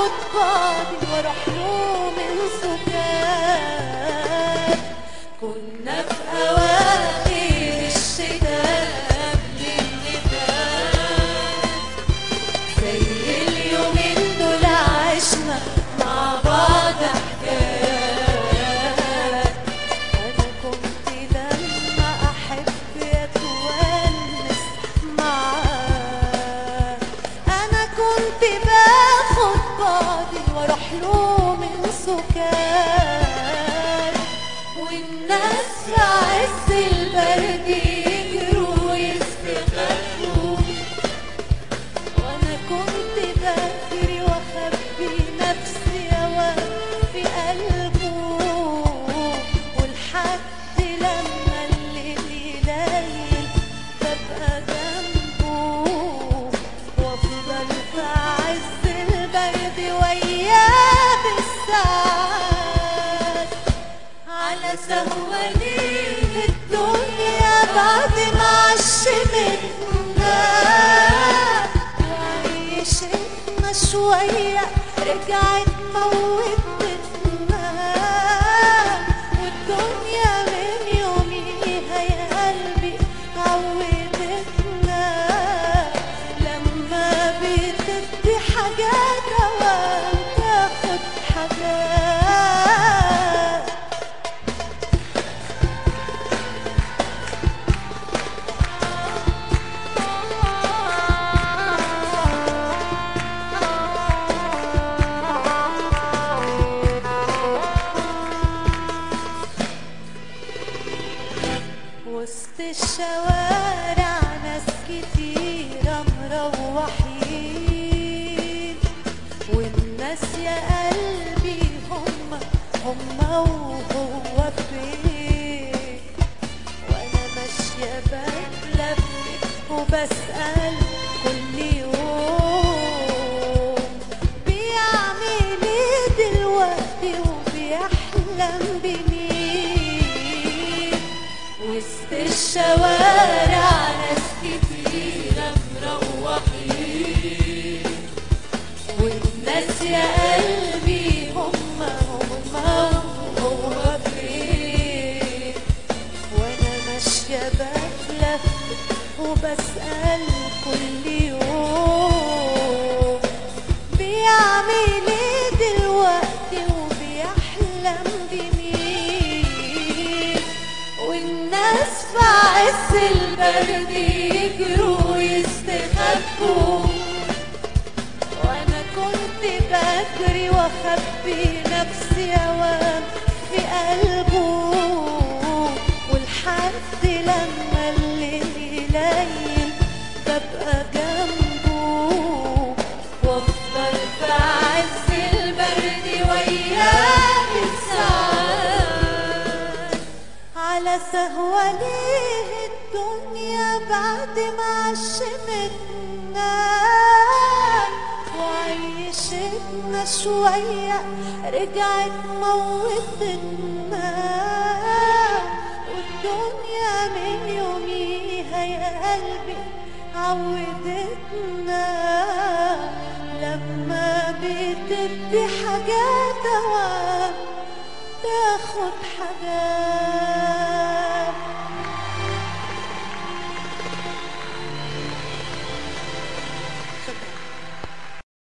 باخد بعضي واروح له من سكات كنا في اواخر الشتاء قبل اللي فات زي اليومين دول عشنا مع بعض حكايات انا كنت لما احب اتونس معاه انا كنت باخد بعضي واروح له من سكان والناس في عز البرد يجروا ويستخبوا وانا كنت بجري واخبي نفسي اوام في قلبه ولحد لما الليل يليل ببقى جنبه وافضل في عز البرد وياه بالساعات على سهولي الدنيا بعد ما عشمتنا وعيشتنا شوية رجعت موتتنا والدنيا من يوميها يا قلبي عودتنا لما بتدي حاجات اوام تاخد حاجات وسط الشوارع ناس كتيرة مروحين والناس يا قلبي هم هم وهو فين وانا ماشية بتلف وبسأل كل يوم بيعمل ايه دلوقتي وبيحلم بمين وسط الشوارع ناس كتيرة مروحين والناس يا قلبي هم هم هو فين وانا ماشية بتلف وبسأل كل يوم بيعمل ايه دلوقتي وبيحلم بمين والناس في عز البرد يجروا ويستخبوا وانا كنت بجري واخبي نفسي اوام في قلبه ولحد لما الليل يليل ببقى جنبه وافضل في عز البرد وياه الساعات على سهوة ليه الدنيا بعد ما عشمتنا وعيشتنا شوية رجعت موتتنا والدنيا من يوميها يا قلبي عودتنا لما بتدي حاجات اوام تاخد حاجات